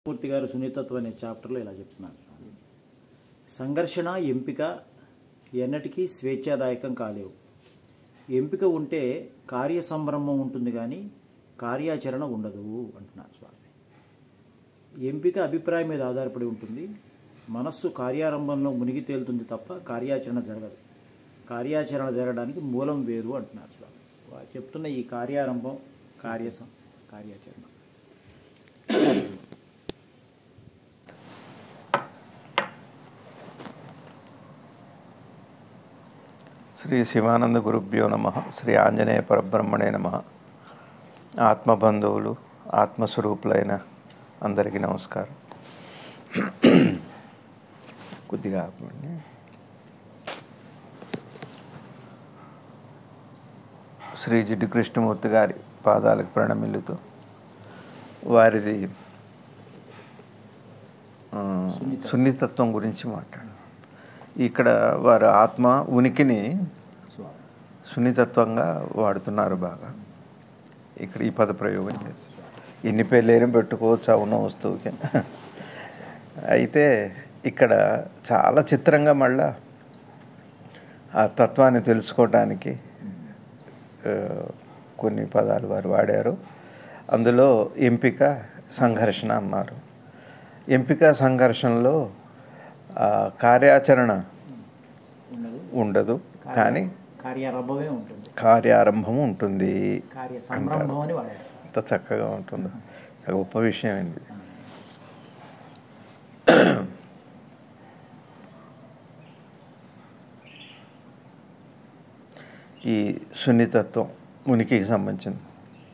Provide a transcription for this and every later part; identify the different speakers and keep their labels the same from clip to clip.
Speaker 1: మూర్తి గారు సునీతత్వం అనే చాప్టర్లో ఇలా చెప్తున్నారు సంఘర్షణ ఎంపిక ఎన్నటికీ స్వేచ్ఛాదాయకం కాలేవు ఎంపిక ఉంటే కార్య సంభ్రమం ఉంటుంది కానీ కార్యాచరణ ఉండదు అంటున్నారు స్వామి ఎంపిక అభిప్రాయం మీద ఆధారపడి ఉంటుంది మనస్సు కార్యారంభంలో మునిగి తేలుతుంది తప్ప కార్యాచరణ జరగదు కార్యాచరణ జరగడానికి మూలం వేరు అంటున్నారు స్వామి వారు చెప్తున్న ఈ కార్యారంభం కార్యసం కార్యాచరణ
Speaker 2: శ్రీ శివానంద గురుభ్యో నమ శ్రీ ఆంజనేయ పరబ్రహ్మణే నమ ఆత్మబంధువులు ఆత్మస్వరూపులైన అందరికీ నమస్కారం కొద్దిగా ఆపండి. శ్రీ జిడ్డు కృష్ణమూర్తి గారి పాదాలకు ప్రణమిల్లుతూ వారిది ఆ, సున్నితత్వం గురించి మాట్లాడు ఇక్కడ వారు ఆత్మ ఉనికిని
Speaker 1: స్వామి
Speaker 2: సున్నితత్వంగా వాడుతున్నారు బాగా ఇక్కడ ఈ పద ప్రయోగం చేసి ఎన్ని పేర్లైనా పెట్టుకోవచ్చు ఆ ఉన్న వస్తువుకి అయితే ఇక్కడ చాలా చిత్రంగా మళ్ళా ఆ తత్వాన్ని తెలుసుకోవటానికి ఆ, కొన్ని పదాలు వారు వాడారు అందులో ఎంపిక సంఘర్షణ అన్నారు ఎంపిక సంఘర్షణలో ఆ, కార్యాచరణ
Speaker 1: ఉండదు
Speaker 2: ఉండదు కానీ
Speaker 1: కార్యారంభమే ఉంటుంది
Speaker 2: కార్యారంభం ఉంటుంది
Speaker 1: కార్య సంరంభం అని వాడారు స్వామి.
Speaker 2: ఎంత చక్కగా ఉంటుందో చాలా గొప్ప విషయం అండి ఈ సున్నితత్వం ఉనికికి సంబంధించింది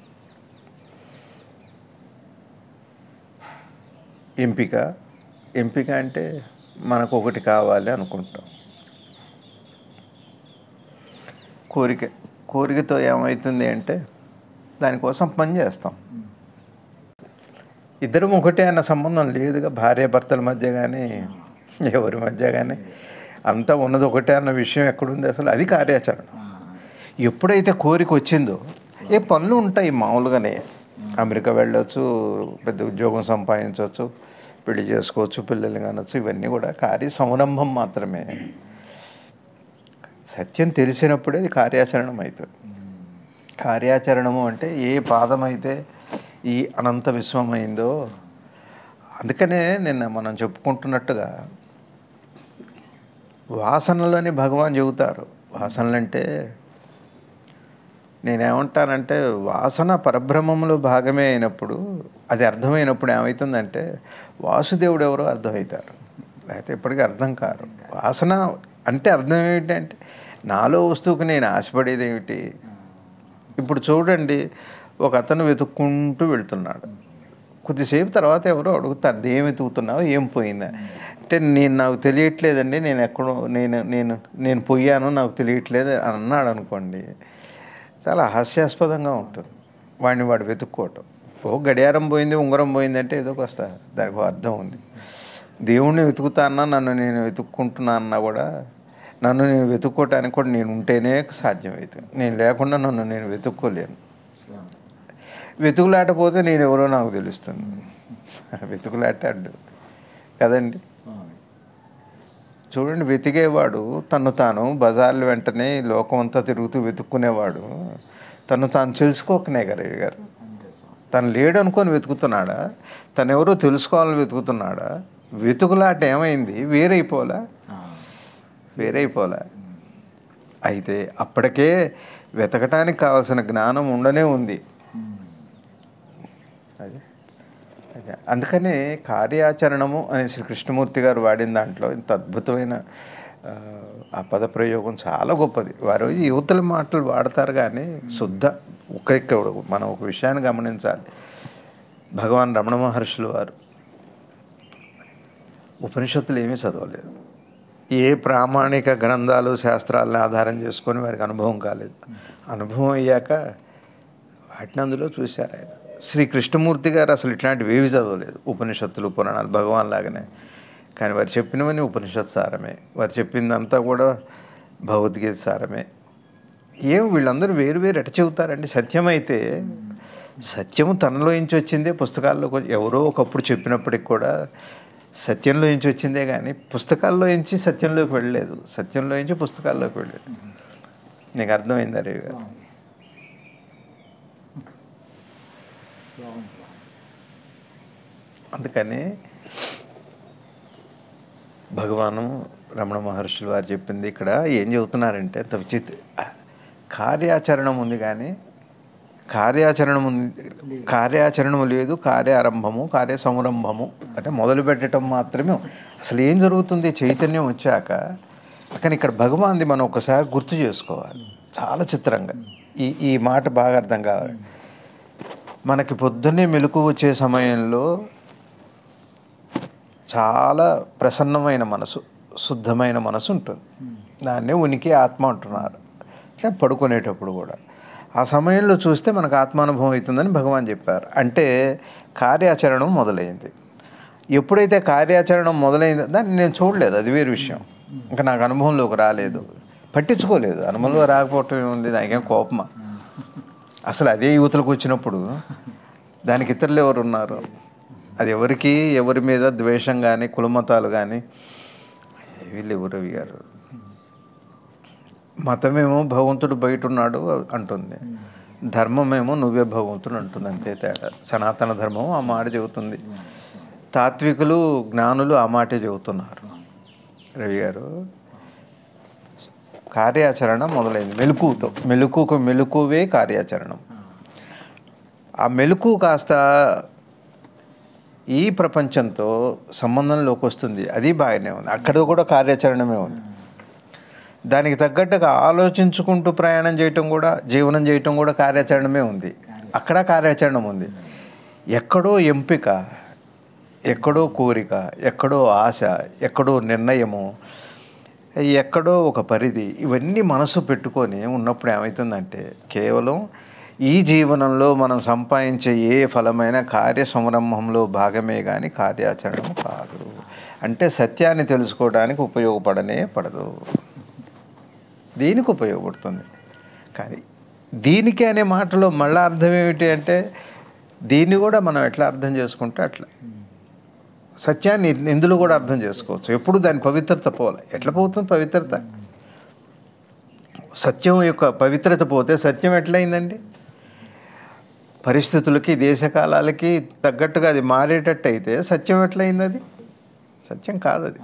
Speaker 2: ఎంపిక ఎంపిక అంటే మనకు ఒకటి కావాలి అనుకుంటాం కోరిక కోరికతో ఏమవుతుంది అంటే దానికోసం పని చేస్తాం ఇద్దరం ఒకటే అన్న సంబంధం లేదుగా భార్యాభర్తల మధ్య కానీ ఎవరి మధ్య కానీ అంతా ఉన్నది ఒకటే అన్న విషయం ఎక్కడుంది అసలు అది కార్యాచరణ ఎప్పుడైతే కోరిక వచ్చిందో ఏ పనులు ఉంటాయి మామూలుగానే అమెరికా వెళ్ళొచ్చు పెద్ద ఉద్యోగం సంపాదించవచ్చు పెళ్లి చేసుకోవచ్చు పిల్లల్ని కానొచ్చు ఇవన్నీ కూడా కార్య సంరంభం మాత్రమే సత్యం తెలిసినప్పుడే అది కార్యాచరణం అవుతుంది కార్యాచరణము అంటే ఏ పాదం అయితే ఈ అనంత విశ్వమైందో అందుకనే నిన్న మనం చెప్పుకుంటున్నట్టుగా వాసనలని భగవాన్ చెబుతారు వాసనలంటే నేనేమంటానంటే వాసన పరబ్రహ్మంలో భాగమే అయినప్పుడు అది అర్థమైనప్పుడు ఏమవుతుందంటే వాసుదేవుడు ఎవరో అర్థమవుతారు లేకపోతే ఇప్పటికీ అర్థం కారు వాసన అంటే అర్థం ఏమిటంటే నాలో వస్తువుకి నేను ఆశపడేది ఏమిటి ఇప్పుడు చూడండి ఒక అతను వెతుక్కుంటూ వెళ్తున్నాడు కొద్దిసేపు తర్వాత ఎవరో అడుగుతారు ఏం వెతుకుతున్నావు ఏం పోయిందా అంటే నేను నాకు తెలియట్లేదండి నేను ఎక్కడో నేను నేను నేను పోయాను నాకు తెలియట్లేదు అని అన్నాడు అనుకోండి చాలా హాస్యాస్పదంగా ఉంటుంది వాడిని వాడు వెతుక్కోవటం ఓ గడియారం పోయింది ఉంగరం పోయింది అంటే ఏదో వస్తా దానికి ఒక అర్థం ఉంది దేవుణ్ణి వెతుకుతా అన్నా నన్ను నేను వెతుక్కుంటున్నా అన్నా కూడా నన్ను నేను వెతుక్కోవటానికి కూడా నేను ఉంటేనే సాధ్యమవుతుంది నేను లేకుండా నన్ను నేను వెతుక్కోలేను వెతుకులాటపోతే నేను ఎవరో నాకు తెలుస్తుంది వెతుకులాట అడ్డు కదండి
Speaker 1: స్వామి
Speaker 2: చూడండి వెతికేవాడు తను తాను బజార్లు వెంటనే ఈ లోకం అంతా తిరుగుతూ వెతుక్కునేవాడు తను తాను తెలుసుకోకనే గారు గారు
Speaker 1: అంతే స్వామి
Speaker 2: తను లేడు అనుకొని వెతుకుతున్నాడా తను ఎవరో తెలుసుకోవాలని వెతుకుతున్నాడా వెతుకులాట ఏమైంది వేరైపోలా వేరైపోలా అయితే అప్పటికే వెతకటానికి కావాల్సిన జ్ఞానం ఉండనే ఉంది అదే అదే అందుకనే కార్యాచరణము అనే శ్రీ కృష్ణమూర్తి గారు వాడిన దాంట్లో ఇంత అద్భుతమైన ఆ, ఆ పద ప్రయోగం చాలా గొప్పది వారు ఈ యువతల మాటలు వాడతారు కానీ శుద్ధ ఒక ఇక్కడ మనం ఒక విషయాన్ని గమనించాలి భగవాన్ రమణ మహర్షులు వారు ఉపనిషత్తులు ఏమీ చదవలేదు ఏ ప్రామాణిక గ్రంథాలు శాస్త్రాలను ఆధారం చేసుకొని వారికి అనుభవం కాలేదు అనుభవం అయ్యాక వాటిని అందులో చూశారు ఆయన శ్రీ కృష్ణమూర్తి గారు అసలు ఇట్లాంటివి ఏవి చదవలేదు ఉపనిషత్తులు పురాణాలు భగవాన్ లాగానే కానీ వారు చెప్పినవన్నీ ఉపనిషత్ సారమే వారు చెప్పిందంతా కూడా భగవద్గీత సారమే ఏం వీళ్ళందరూ వేరు వేరు ఎట చెబుతారండి సత్యమైతే సత్యము తనలో నుంచి వచ్చిందే పుస్తకాల్లో కొ- ఎవరో ఒకప్పుడు చెప్పినప్పటికి కూడా సత్యంలో నుంచి వచ్చిందే కానీ పుస్తకాల్లో నుంచి సత్యంలోకి వెళ్ళలేదు సత్యంలో నుంచి పుస్తకాల్లోకి వెళ్ళలేదు నీకు అర్థమైందా రవి గారు
Speaker 1: బాగుంది సార్.
Speaker 2: అందుకని భగవాను రమణ మహర్షులు వారు చెప్పింది ఇక్కడ ఏం చెబుతున్నారంటే అంత విచిత్ర కార్యాచరణం ఉంది కానీ కార్యాచరణం ఉంది కార్యాచరణము లేదు కార్యారంభము కార్య సంరంభము అంటే మొదలు పెట్టడం మాత్రమే అసలు ఏం జరుగుతుంది చైతన్యం వచ్చాక కానీ ఇక్కడ భగవాన్ది మనం ఒకసారి గుర్తు చేసుకోవాలి చాలా చిత్రంగా ఈ ఈ మాట బాగా అర్థం కావాలి మనకి పొద్దున్నే మెలకు వచ్చే సమయంలో చాలా ప్రసన్నమైన మనసు శుద్ధమైన మనసు ఉంటుంది దాన్నే ఉనికి ఆత్మ అంటున్నారు అంటే పడుకునేటప్పుడు కూడా ఆ సమయంలో చూస్తే మనకు ఆత్మానుభవం అవుతుందని భగవాన్ చెప్పారు అంటే కార్యాచరణం మొదలైంది ఎప్పుడైతే కార్యాచరణం మొదలైందో దాన్ని నేను చూడలేదు అది వేరు విషయం ఇంకా నాకు అనుభవంలోకి రాలేదు పట్టించుకోలేదు అనుభవంలో రాకపోవటం ఏముంది దానికేం కోపమా అసలు అదే యువతలకు వచ్చినప్పుడు దానికి ఇతరులు ఎవరు ఉన్నారు అది ఎవరికి ఎవరి మీద ద్వేషం కానీ కులమతాలు కానీ వీళ్ళు ఎవరు గారు మతమేమో భగవంతుడు బయట ఉన్నాడు అంటుంది ధర్మమేమో నువ్వే భగవంతుడు అంటుంది అంతే తేడా సనాతన ధర్మం ఆ మాట చెబుతుంది తాత్వికులు జ్ఞానులు ఆ మాటే చెబుతున్నారు రవి గారు కార్యాచరణ మొదలైంది మెలకువతో మెలకుకు మెలకువే కార్యాచరణం ఆ మెలకు కాస్త ఈ ప్రపంచంతో సంబంధంలోకి వస్తుంది అది బాగానే ఉంది అక్కడ కూడా కార్యాచరణమే ఉంది దానికి తగ్గట్టుగా ఆలోచించుకుంటూ ప్రయాణం చేయటం కూడా జీవనం చేయటం కూడా కార్యాచరణమే ఉంది అక్కడ కార్యాచరణం ఉంది ఎక్కడో ఎంపిక ఎక్కడో కోరిక ఎక్కడో ఆశ ఎక్కడో నిర్ణయము ఎక్కడో ఒక పరిధి ఇవన్నీ మనసు పెట్టుకొని ఉన్నప్పుడు ఏమవుతుందంటే కేవలం ఈ జీవనంలో మనం సంపాదించే ఏ ఫలమైన కార్య సంరంభంలో భాగమే కానీ కార్యాచరణం కాదు అంటే సత్యాన్ని తెలుసుకోవడానికి ఉపయోగపడనే పడదు దీనికి ఉపయోగపడుతుంది కానీ దీనికి అనే మాటలో మళ్ళీ అర్థం ఏమిటి అంటే దీన్ని కూడా మనం ఎట్లా అర్థం చేసుకుంటే అట్లా సత్యాన్ని ఇందులో కూడా అర్థం చేసుకోవచ్చు ఎప్పుడు దాని పవిత్రత పోలే ఎట్లా పోతుంది పవిత్రత సత్యం యొక్క పవిత్రత పోతే సత్యం ఎట్లయిందండి పరిస్థితులకి దేశకాలాలకి తగ్గట్టుగా అది మారేటట్టు అయితే సత్యం ఎట్లయింది అది సత్యం కాదు అది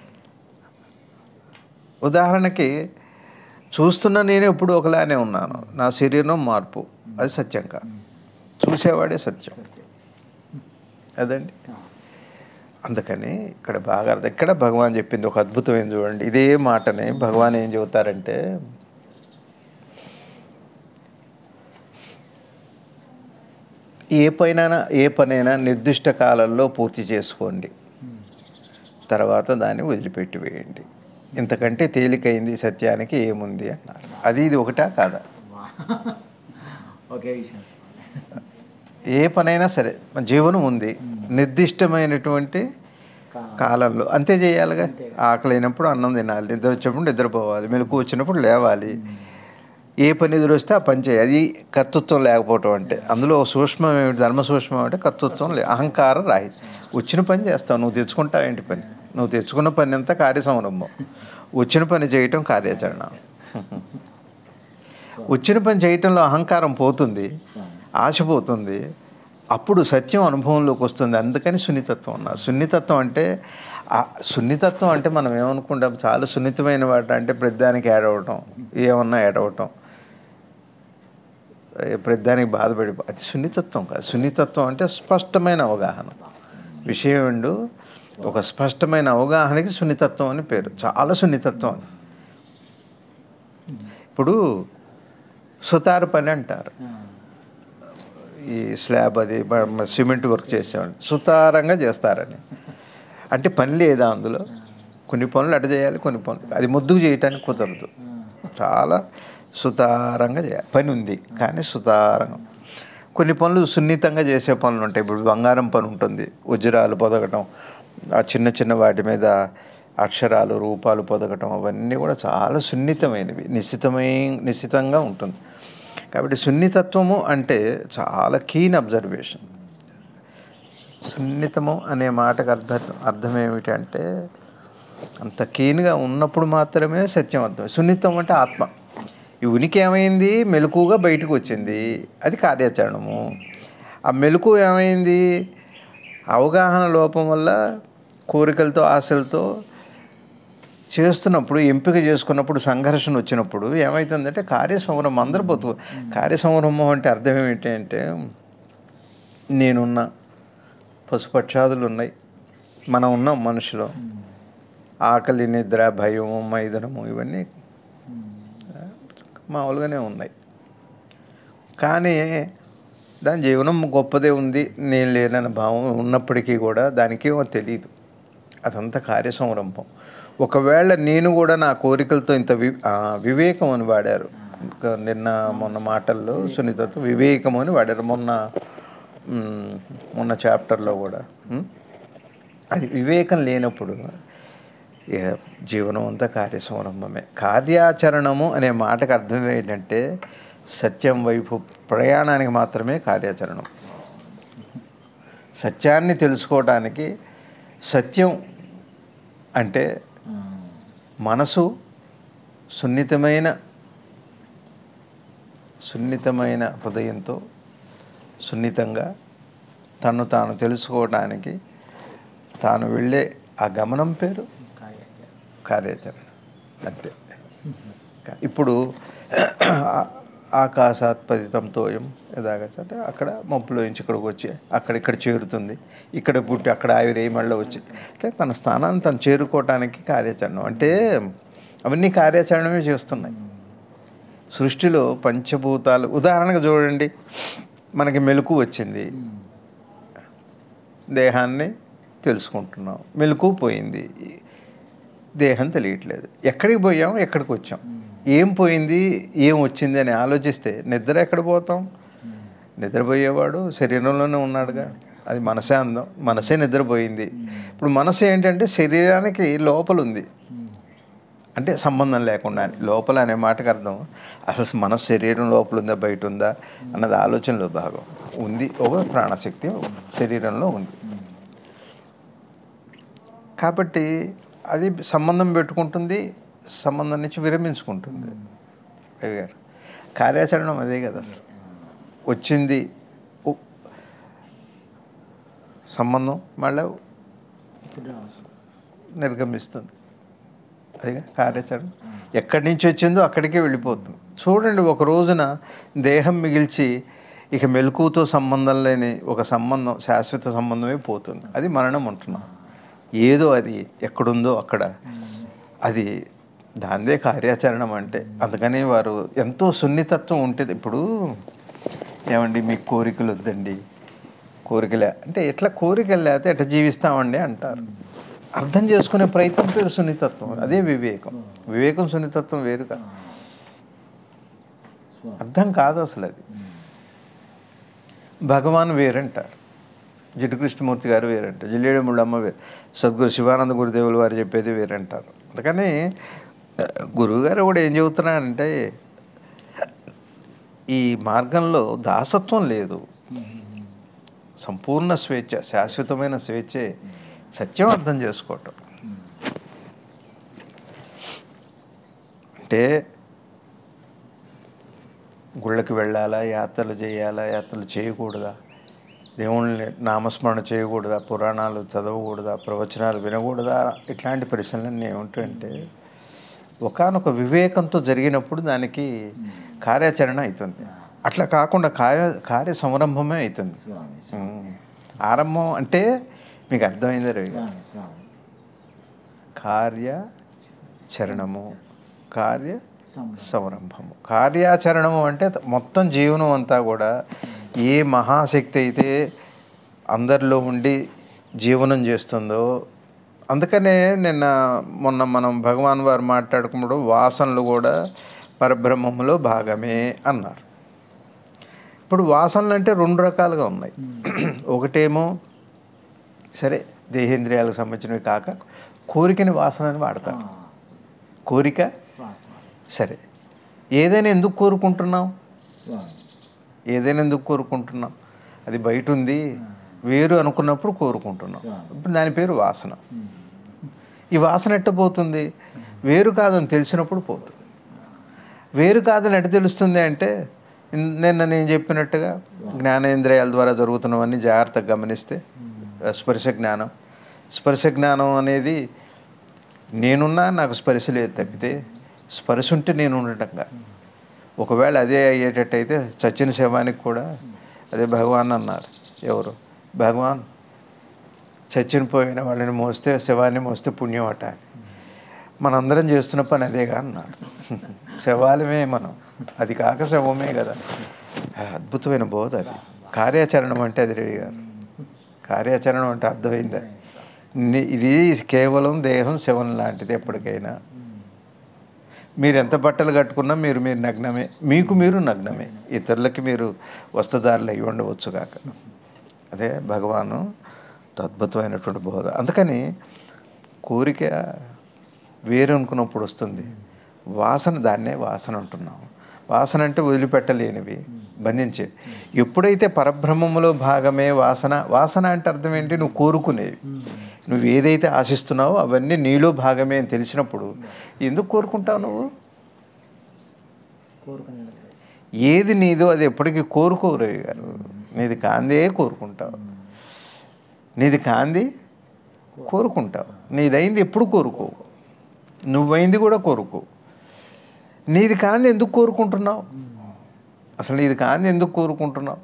Speaker 2: ఉదాహరణకి చూస్తున్న నేను ఎప్పుడు ఒకలానే ఉన్నాను నా శరీరం మార్పు అది సత్యం కాదు చూసేవాడే సత్యం అదండి అందుకని ఇక్కడ బాగా అర్థం ఇక్కడ భగవాన్ చెప్పింది ఒక అద్భుతమైన చూడండి ఇదే మాటని భగవాన్ ఏం చెబుతారంటే ఏ పైన ఏ పనైనా నిర్దిష్ట కాలంలో పూర్తి చేసుకోండి తర్వాత దాన్ని వదిలిపెట్టి వేయండి ఇంతకంటే తేలికైంది సత్యానికి ఏముంది అన్నారు అది ఇది ఒకటా కాదా
Speaker 1: ఒకే విషయం సార్.
Speaker 2: ఏ పనైనా సరే మన జీవనం ఉంది నిర్దిష్టమైనటువంటి
Speaker 1: కా-
Speaker 2: కాలంలో అంతే చేయాలిగా ఆకలి అయినప్పుడు అన్నం తినాలి నిద్ర వచ్చినప్పుడు నిద్రపోవాలి మెలకు వచ్చినప్పుడు లేవాలి ఏ పని ఎదురొస్తే ఆ పని చేయాలి అది కర్తృత్వం లేకపోవటం అంటే అందులో ఒక సూక్ష్మం ఏమిటి ధర్మ సూక్ష్మం అంటే కర్తృత్వం లే అహంకారం రాయి వచ్చిన పని చేస్తావు నువ్వు తెచ్చుకుంటావు ఏంటి పని నువ్వు తెచ్చుకున్న పని అంతా కార్య సంరంభం వచ్చిన పని చేయటం కార్యాచరణ వచ్చిన పని చేయటంలో అహంకారం పోతుంది ఆశ పోతుంది అప్పుడు సత్యం అనుభవంలోకి వస్తుంది అందుకని సున్నితత్వం అన్నారు సున్నితత్వం అంటే ఆ సున్నితత్వం అంటే మనం ఏమనుకుంటాం చాలా సున్నితమైన వాట అంటే ప్రతిదానికి ఏడవటం ఏమన్నా ఏడవటం ఏ ప్రతిదానికి బాధపడి అది సున్నితత్వం కాదు సున్నితత్వం అంటే స్పష్టమైన అవగాహన విషయం ఏండు ఒక స్పష్టమైన అవగాహనకి సున్నితత్వం అని పేరు చాలా సున్నితత్వం అని ఇప్పుడు సుతారు పని అంటారు
Speaker 1: ఆ,
Speaker 2: ఈ స్లాబ్ అది మ- మ- సిమెంట్ వర్క్ చేసేవాళ్ళు సుతారంగా చేస్తారని అంటే పని లేదా అందులో కొన్ని పనులు అటు చేయాలి కొన్ని పనులు అది ముద్దుకు చేయటానికి కుదరదు చాలా సుతారంగా చేయాలి పని ఉంది కానీ సుతారంగా కొన్ని పనులు సున్నితంగా చేసే పనులు ఉంటాయి ఇప్పుడు బంగారం పని ఉంటుంది వజ్రాలు పొదగటం ఆ చిన్న చిన్న వాటి మీద అక్షరాలు రూపాలు పొదగటం అవన్నీ కూడా చాలా సున్నితమైనవి నిశ్చితమై నిశ్చితంగా ఉంటుంది కాబట్టి సున్నితత్వము అంటే చాలా కీన్ అబ్జర్వేషన్ సున్నితము అనే మాటకు అర్థం అర్థం ఏమిటంటే అంత కీన్గా ఉన్నప్పుడు మాత్రమే సత్యం అర్థం సున్నితం అంటే ఆత్మ ఈ ఉనికి ఏమైంది మెలకుగా బయటకు వచ్చింది అది కార్యాచరణము ఆ మెలకు ఏమైంది అవగాహన లోపం వల్ల కోరికలతో ఆశలతో చేస్తున్నప్పుడు ఎంపిక చేసుకున్నప్పుడు సంఘర్షణ వచ్చినప్పుడు ఏమవుతుందంటే కార్యసంవరం అందరు పోతు కార్యసంవరము అంటే అర్థం ఏమిటి అంటే నేనున్నా పశుపక్షాదులు ఉన్నాయి మనం ఉన్నాం మనుషులు ఆకలి నిద్ర భయము మైదనము ఇవన్నీ మామూలుగానే ఉన్నాయి కానీ దాని జీవనం గొప్పదే ఉంది నేను లేనన్న భావం ఉన్నప్పటికీ కూడా దానికి ఏమో తెలియదు అదంతా కార్యసంరంభం ఒకవేళ నేను కూడా నా కోరికలతో ఇంత వి ఆ, వివేకం అని వాడారు ఇంకా నిన్న మొన్న మాటల్లో సునీతతో వివేకం అని వాడారు మొన్న మ్, మొన్న చాప్టర్లో కూడా మ్? అది వివేకం లేనప్పుడు ఇక జీవనం అంతా కార్యసంరంభమే కార్యాచరణము అనే మాటకు అర్థం ఏంటంటే సత్యం వైపు ప్రయాణానికి మాత్రమే కార్యాచరణం సత్యాన్ని తెలుసుకోవడానికి సత్యం అంటే మనసు సున్నితమైన సున్నితమైన హృదయంతో సున్నితంగా తను తాను తెలుసుకోవడానికి తాను వెళ్ళే ఆ గమనం పేరు కార్యాచరణ అంతే ఇప్పుడు ఆ- ఆకాశాత్ పతితంతోయం ఎదాగచ్చంటే అక్కడ మబ్బులోంచి ఇక్కడికి వచ్చి అక్కడ ఇక్కడ చేరుతుంది ఇక్కడ పుట్టి అక్కడ ఆవిరేయి మళ్ళీ వచ్చి అంటే తన స్థానాన్ని తను చేరుకోవటానికి కార్యాచరణం అంటే అవన్నీ కార్యాచరణమే చేస్తున్నాయి సృష్టిలో పంచభూతాలు ఉదాహరణగా చూడండి మనకి మెలకు వచ్చింది దేహాన్ని తెలుసుకుంటున్నాం మెలకు పోయింది దేహం తెలియట్లేదు ఎక్కడికి పోయాం ఎక్కడికి వచ్చాం ఏం పోయింది ఏం వచ్చింది అని ఆలోచిస్తే నిద్ర ఎక్కడ పోతాం నిద్రపోయేవాడు శరీరంలోనే ఉన్నాడుగా అది మనసే అందం మనసే నిద్రపోయింది ఇప్పుడు మనసు ఏంటంటే శరీరానికి లోపల ఉంది అంటే సంబంధం లేకుండా అని. లోపల అనే మాటకు అర్థం అసలు మన శరీరం లోపల ఉందా బయట ఉందా అన్నది ఆలోచనలో భాగం ఉంది ఒక ప్రాణశక్తి శరీరంలో ఉంది కాబట్టి అది సంబంధం పెట్టుకుంటుంది సంబంధం నుంచి విరమించుకుంటుంది రవి గారు కార్యాచరణం అదే కదా అసలు వచ్చింది ఉ- సంబంధం మళ్ళీ నిర్గమిస్తుంది అదిగా కార్యాచరణ ఎక్కడి నుంచి వచ్చిందో అక్కడికే వెళ్ళిపోతుంది చూడండి ఒక రోజున దేహం మిగిల్చి ఇక మెలకుతో సంబంధం లేని ఒక సంబంధం శాశ్వత సంబంధమే పోతుంది అది మరణం అంటున్నాం ఏదో అది ఎక్కడుందో అక్కడ అది దాందే కార్యాచరణం అంటే అందుకని వారు ఎంతో సున్నితత్వం ఉంటుంది ఇప్పుడు ఏమండి మీకు కోరికలు వద్దండి కోరికలే అంటే ఎట్లా కోరికలు లేకపోతే ఎట్లా జీవిస్తామండి అంటారు అర్థం చేసుకునే ప్రయత్నం పేరు సున్నితత్వం అదే వివేకం వివేకం సున్నితత్వం వేరుగా అర్థం కాదు అసలు అది భగవాన్ వేరంటారు జిడ్డు కృష్ణమూర్తి గారు వేరంటారు జిల్లేడు ముళ్ళమ్మ వేరు సద్గురు శివానంద గురుదేవులు వారు చెప్పేది వేరంటారు అందుకని గురువుగారు కూడా ఏం చెబుతున్నారంటే ఈ మార్గంలో దాసత్వం లేదు సంపూర్ణ స్వేచ్ఛ శాశ్వతమైన స్వేచ్ఛే సత్యం అర్థం చేసుకోవటం అంటే గుళ్ళకి వెళ్ళాలా యాత్రలు చేయాలా యాత్రలు చేయకూడదా దేవుళ్ళని నామస్మరణ చేయకూడదా పురాణాలు చదవకూడదా ప్రవచనాలు వినకూడదా ఇట్లాంటి ప్రశ్నలన్నీ ఏమిటంటే ఒకనొక వివేకంతో జరిగినప్పుడు దానికి కార్యాచరణ అవుతుంది అట్లా కాకుండా కార్య కార్య సంరంభమే అవుతుంది ఉమ్. ఆరంభం అంటే మీకు అర్థమైందా రవి గారు? కార్యాచరణము కార్య సంరంభము కార్యాచరణము అంటే మొత్తం జీవనం అంతా కూడా ఏ మహాశక్తి అయితే అందరిలో ఉండి జీవనం చేస్తుందో అందుకనే నిన్న మొన్న మనం భగవాన్ వారు మాట్లాడుకున్నప్పుడు వాసనలు కూడా పరబ్రహ్మములో భాగమే అన్నారు ఇప్పుడు వాసనలు అంటే రెండు రకాలుగా ఉన్నాయి ఒకటేమో సరే దేహేంద్రియాలకు సంబంధించినవి కాక కోరికని వాసనని వాడతారు కోరిక సరే ఏదైనా ఎందుకు కోరుకుంటున్నాం
Speaker 1: స్వామి
Speaker 2: ఏదైనా ఎందుకు కోరుకుంటున్నాం అది బయట ఉంది వేరు అనుకున్నప్పుడు కోరుకుంటున్నాం ఇప్పుడు దాని పేరు వాసన ఈ వాసన ఎట్ట పోతుంది వేరు కాదని తెలిసినప్పుడు పోతుంది వేరు కాదని ఎట్ట తెలుస్తుంది అంటే ఇన్- నిన్న నేను చెప్పినట్టుగా జ్ఞానేంద్రియాల ద్వారా జరుగుతున్నవన్నీ జాగ్రత్తగా గమనిస్తే స్పర్శ జ్ఞానం స్పర్శ జ్ఞానం అనేది నేనున్నా నాకు స్పర్శ లేదు తప్పితే స్పర్శ ఉంటే నేను ఉండటంగా ఒకవేళ అదే అయ్యేటట్టయితే చచ్చిన శవానికి కూడా అదే భగవాన్ అన్నారు ఎవరు భగవాన్ చచ్చిన పోయిన వాళ్ళని మోస్తే శవాన్ని మోస్తే పుణ్యం అట అని. మనందరం చేస్తున్న పని అదేగా అన్నారు శవాలమే మనం అది కాక శవమే కదా అద్భుతమైన బోధ అది కార్యాచరణం అంటే అది రెడీ గారు కార్యాచరణం అంటే అర్థమైందా ని- ఇది కేవలం దేహం శవం లాంటిది ఎప్పటికైనా మీరు ఎంత బట్టలు కట్టుకున్నా మీరు మీరు నగ్నమే మీకు మీరు నగ్నమే ఇతరులకి మీరు వస్త్రదారులు అయి ఉండవచ్చు కాక అదే భగవాను అద్భుతమైనటువంటి బోధ అందుకని కోరిక వేరు అనుకున్నప్పుడు వస్తుంది వాసన దాన్నే వాసన అంటున్నాం వాసన అంటే వదిలిపెట్టలేనివి బంధించేవి ఎప్పుడైతే పరబ్రహ్మములో భాగమే వాసన వాసన అంటే అర్థం ఏంటి నువ్వు కోరుకునేవి నువ్వు ఏదైతే ఆశిస్తున్నావో అవన్నీ నీలో భాగమే అని తెలిసినప్పుడు ఎందుకు కోరుకుంటావు నువ్వు
Speaker 1: కోరుకునేది
Speaker 2: ఏది నీదో అది ఎప్పటికీ కోరుకోరవి గారు నీది కాందే కోరుకుంటావు నీది కాంది కోరుకుంటావు నీదైంది ఎప్పుడు కోరుకో నువ్వైంది కూడా కోరుకో నీది కాంది ఎందుకు కోరుకుంటున్నావు అసలు నీది కాంది ఎందుకు కోరుకుంటున్నావు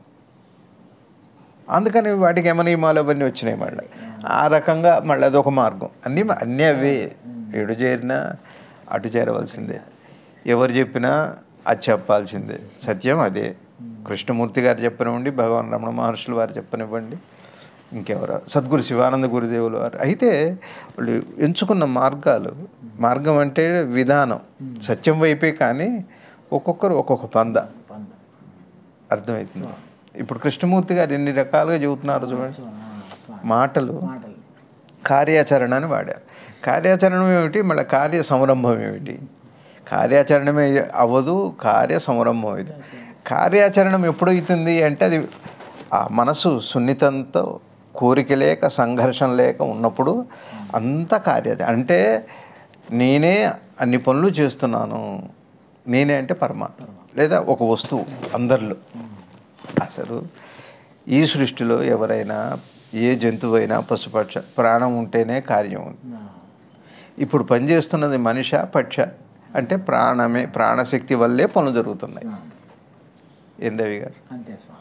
Speaker 2: అందుకని వాటికి యమనియమాలు అవన్నీ వచ్చినాయి మళ్ళీ ఆ రకంగా మళ్ళీ అదొక మార్గం అన్నీ అన్నీ అవే ఎడు చేరినా అటు చేరవలసిందే ఎవరు చెప్పినా అది చెప్పాల్సిందే సత్యం అదే కృష్ణమూర్తి గారు చెప్పనివ్వండి భగవాన్ రమణ మహర్షులు వారు చెప్పనివ్వండి ఇంకెవరు సద్గురు శివానంద గురుదేవులు వారు అయితే వాళ్ళు ఎంచుకున్న మార్గాలు మార్గం అంటే విధానం సత్యం వైపే కానీ ఒక్కొక్కరు ఒక్కొక్క పంద
Speaker 1: పంద
Speaker 2: అర్థమవుతుంది ఇప్పుడు కృష్ణమూర్తి గారు ఎన్ని రకాలుగా చెబుతున్నారు చూడండి మాటలు
Speaker 1: మాటలు
Speaker 2: కార్యాచరణ అని వాడారు కార్యాచరణం ఏమిటి మళ్ళీ కార్య సంరంభం ఏమిటి కార్యాచరణమే అవ్వదు కార్య సంరంభం ఇది కార్యాచరణం ఎప్పుడవుతుంది అంటే అది ఆ మనసు సున్నితంతో కోరిక లేక సంఘర్షణ లేక ఉన్నప్పుడు అంత కార్యాచరణ అంటే నేనే అన్ని పనులు చేస్తున్నాను నేనే అంటే పరమాత్మ లేదా ఒక వస్తువు అందరిలో అసలు ఈ సృష్టిలో ఎవరైనా ఏ జంతువైనా పశుపక్ష ప్రాణం ఉంటేనే కార్యం ఉంది ఇప్పుడు పనిచేస్తున్నది మనిష పక్ష అంటే ప్రాణమే ప్రాణశక్తి వల్లే పనులు జరుగుతున్నాయి ఏం రవి గారు
Speaker 1: అంతే స్వామి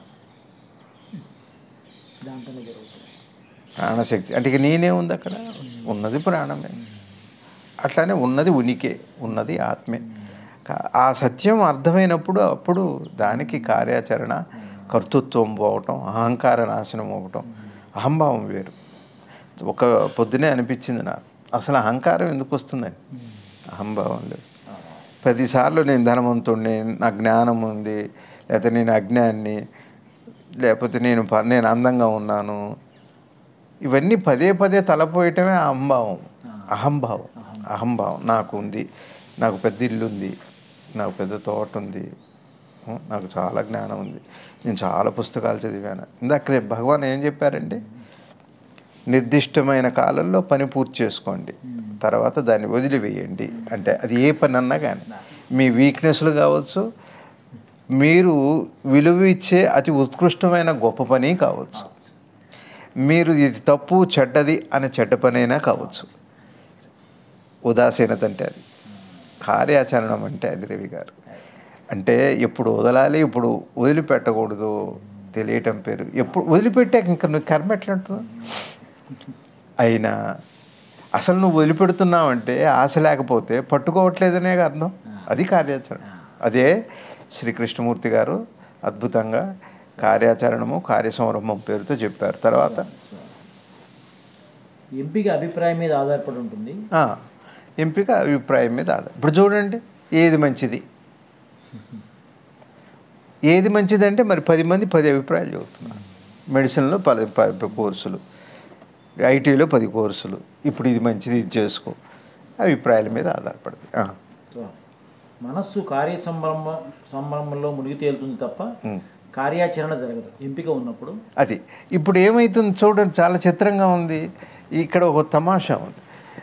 Speaker 1: దాంతోనే జరుగుతుంది
Speaker 2: ప్రాణశక్తి అంటే ఇక నేనే ఉంది అక్కడ ఉన్నది ప్రాణమే అట్లానే ఉన్నది ఉనికే ఉన్నది ఆత్మే కా- ఆ సత్యం అర్థమైనప్పుడు అప్పుడు దానికి కార్యాచరణ కర్తృత్వం పోవటం అహంకార నాశనం అవ్వటం అహంభావం వేరు ఒక పొద్దునే అనిపించింది నాకు అసలు అహంకారం ఎందుకు వస్తుందని అహంభావం లేదు పదిసార్లు నేను ధనవంతుడిని నా జ్ఞానం ఉంది లేకపోతే నేను అజ్ఞాన్ని లేకపోతే నేను ప- నేను అందంగా ఉన్నాను ఇవన్నీ పదే పదే తలపోయటమే ఆ అహంభావం అహంభావం అహంభావం నాకు ఉంది నాకు పెద్ద ఇల్లు ఉంది నాకు పెద్ద తోట ఉంది ఉం, నాకు చాలా జ్ఞానం ఉంది నేను చాలా పుస్తకాలు చదివాను ఇందాక భగవాన్ ఏం చెప్పారండి నిర్దిష్టమైన కాలంలో పని పూర్తి చేసుకోండి తర్వాత దాన్ని వదిలివేయండి అంటే అది ఏ పని అన్నా కానీ మీ వీక్నెస్లు కావచ్చు మీరు విలువ ఇచ్చే అతి ఉత్కృష్టమైన గొప్ప పని కావచ్చు మీరు ఇది తప్పు చెడ్డది అనే చెడ్డ పనైనా కావచ్చు ఉదాసీనత అంటే అది కార్యాచరణం అంటే అది రవి గారు అంటే ఎప్పుడు వదలాలి ఇప్పుడు వదిలిపెట్టకూడదు తెలియటం పేరు ఎప్పుడు వదిలిపెట్టాక ఇంకా నువ్వు కర్మ ఎట్లా ఉంటుంది అయినా అసలు నువ్వు వదిలిపెడుతున్నావంటే ఆశ లేకపోతే పట్టుకోవట్లేదనే అర్థం అది కార్యాచరణ అదే శ్రీకృష్ణమూర్తి గారు అద్భుతంగా కార్యాచరణము కార్యసంరంభం పేరుతో చెప్పారు తర్వాత
Speaker 1: ఎంపిక అభిప్రాయం మీద ఆధారపడి ఉంటుంది
Speaker 2: ఆ, ఎంపిక అభిప్రాయం మీద ఆధారం ఇప్పుడు చూడండి ఏది మంచిది ఏది మంచిది అంటే మరి పది మంది పది అభిప్రాయాలు చెబుతున్నారు మెడిసిన్లో పది పది కోర్సులు ఐటీలో పది కోర్సులు ఇప్పుడు ఇది మంచిది ఇది చేసుకో అభిప్రాయాల మీద ఆధారపడుతుంది ఆ.
Speaker 1: సో మనస్సు కార్య సంభ్రమ సంభ్రమంలో మునిగి తేలుతుంది తప్ప
Speaker 2: ఉమ్.
Speaker 1: కార్యాచరణ జరగదు ఎంపిక ఉన్నప్పుడు
Speaker 2: అది ఇప్పుడు ఏమైతుంది చూడండి చాలా చిత్రంగా ఉంది ఇక్కడ ఒక తమాషా ఉంది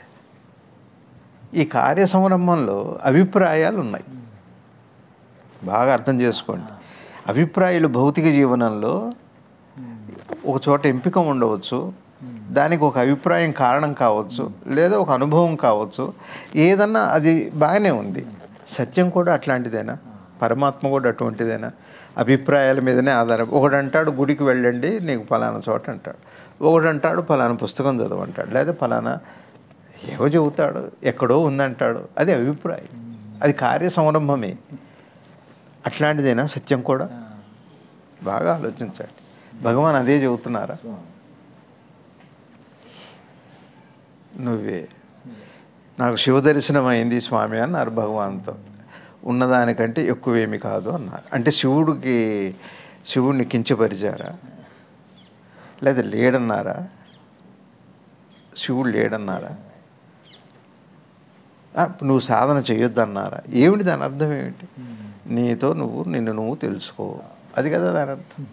Speaker 2: ఈ కార్య సంరంభంలో అభిప్రాయాలు ఉన్నాయి బాగా అర్థం చేసుకోండి అభిప్రాయాలు భౌతిక జీవనంలో ఒక చోట ఎంపిక ఉండవచ్చు దానికి ఒక అభిప్రాయం కారణం కావచ్చు లేదా ఒక అనుభవం కావచ్చు ఏదన్నా అది బాగానే ఉంది సత్యం కూడా అట్లాంటిదేనా పరమాత్మ కూడా అటువంటిదేనా అభిప్రాయాల మీదనే ఆధారం ఒకడు అంటాడు గుడికి వెళ్ళండి నీకు ఫలానా చోట అంటాడు ఒకడు అంటాడు ఫలానా పుస్తకం చదవంటాడు లేదా ఫలానా ఏవో చెబుతాడు ఎక్కడో ఉందంటాడు అది అభిప్రాయం అది కార్య సంరంభమే అట్లాంటిదేనా సత్యం కూడా బాగా ఆలోచించండి భగవాన్ అదే చెబుతున్నారా నువ్వే నాకు శివ దర్శనం అయింది స్వామి అన్నారు భగవాన్తో ఉన్నదానికంటే ఎక్కువేమి కాదు అన్నారు అంటే శివుడికి శివుడిని కించపరిచారా లేదా లేడన్నారా శివుడు లేడన్నారా ఆ, నువ్వు సాధన చేయొద్దన్నారా ఏమిటి దాని అర్థం ఏమిటి నీతో నువ్వు నిన్ను నువ్వు తెలుసుకో అది కదా దాని అర్థం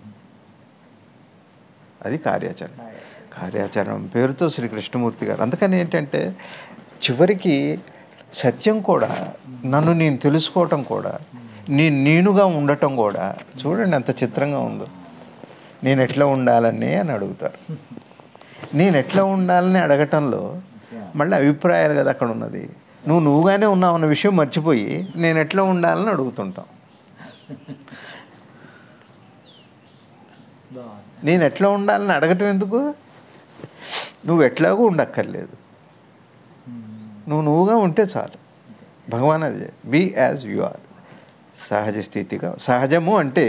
Speaker 2: అది కార్యాచరణ కార్యాచరణం పేరుతో శ్రీ కృష్ణమూర్తి గారు అందుకని ఏంటంటే చివరికి సత్యం కూడా నన్ను నేను తెలుసుకోవటం కూడా నేను నేనుగా ఉండటం కూడా చూడండి ఎంత చిత్రంగా ఉందో నేను ఎట్లా ఉండాలని అని అడుగుతారు నేను ఎట్లా ఉండాలని అడగటంలో మళ్ళీ అభిప్రాయాలు కదా అక్కడ ఉన్నది నువ్వు నువ్వుగానే ఉన్నావు అన్న విషయం మర్చిపోయి నేను ఎట్లా ఉండాలని అడుగుతుంటాం నేను ఎట్లా ఉండాలని అడగటం ఎందుకు నువ్వు ఎట్లాగూ ఉండక్కర్లేదు నువ్వు నువ్వుగా ఉంటే చాలు భగవాన్ అది బీ యాజ్ యు ఆర్ సహజ స్థితిగా సహజము అంటే